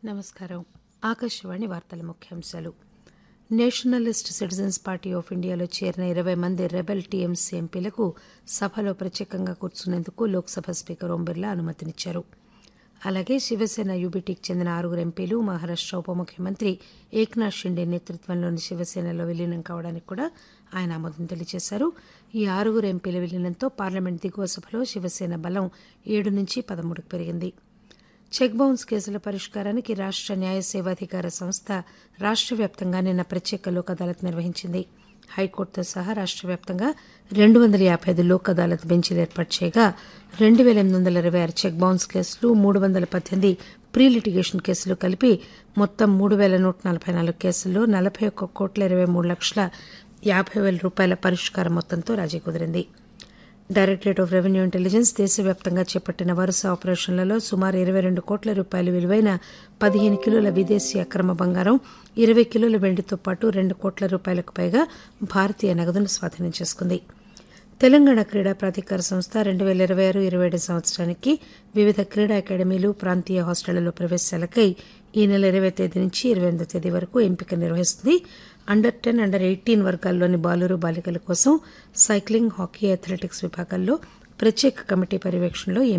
నమస్కారం ఆకాశవాణి వార్తల ముఖ్యాంశాలు నేషనలిస్ట్ సిటిజన్స్ పార్టీ ఆఫ్ ఇండియాలో చేరిన ఇరవై మంది రెబెల్ టీఎంసీ ఎంపీలకు సభలో ప్రత్యేకంగా కూర్చునేందుకు లోక్సభ స్పీకర్ ఓం బిర్లా అనుమతినిచ్చారు అలాగే శివసేన యూబీటీకి చెందిన ఆరుగురు ఎంపీలు మహారాష్ట ఉప ముఖ్యమంత్రి ఏక్నాథ్ షిండే నేతృత్వంలోని శివసేనలో విలీనం కావడానికి కూడా ఆయన ఆమోదం తెలియజేశారు ఈ ఆరుగురు ఎంపీల విలీనంతో పార్లమెంట్ దిగువ సభలో శివసేన బలం ఏడు నుంచి పదమూడుకు పెరిగింది చెక్ బౌన్స్ కేసుల పరిష్కారానికి రాష్ట న్యాయ సేవాధికార సంస్థ రాష్ట వ్యాప్తంగా నిన్న ప్రత్యేక లోక్ అదాలత్ నిర్వహించింది హైకోర్టుతో సహా రాష్ట వ్యాప్తంగా రెండు వందల యాభై ఐదు లోక్ అదాలత్ బెంచీలు ఏర్పాటు చేయగా రెండు పేల ఎనిమిది వందల ఇరవై ఆరు చెక్ బౌన్స్ కేసులు మూడు వందల పద్దెనిమిది ప్రీ లిటిగేషన్ కేసులు కలిపి మొత్తం మూడు పేల నూట నలభై నాలుగు కేసుల్లో నలభై ఒక్క కోట్ల ఇరవై మూడు లక్షల యాభై వేల రూపాయల పరిష్కార మొత్తంతో రాజీ కుదిరింది డైరెక్టరేట్ ఆఫ్ రెవెన్యూ ఇంటెలిజెన్స్ దేశవ్యాప్తంగా చేపట్టిన వరుస ఆపరేషన్లలో సుమారు ఇరవై రెండు కోట్ల రూపాయల విలువైన పదిహేను కిలోల విదేశీ అక్రమ బంగారం ఇరవై కిలోల వెండితో పాటు రెండు కోట్ల రూపాయలకు పైగా భారతీయ నగదును స్వాధీనం చేసుకుంది తెలంగాణ క్రీడా ప్రాధికార సంస్థ రెండు పేల ఇరవై ఆరు ఇరవై ఏడు సంవత్సరానికి వివిధ క్రీడా అకాడమీలు ప్రాంతీయ హాస్టళ్లలో ప్రవేశాలకై ఈ నెల ఇరవై తేదీ నుంచి ఇరవై ఎనిమిదో తేదీ వరకు ఎంపిక నిర్వహిస్తుంది అండర్ టెన్ అండర్ ఎయిటీన్ వర్గాల్లోని బాలురు బాలికల కోసం సైక్లింగ్ హాకీ అథ్లెటిక్స్ విభాగాల్లో ప్రత్యేక కమిటీ పర్యవేక్షణలో ఈ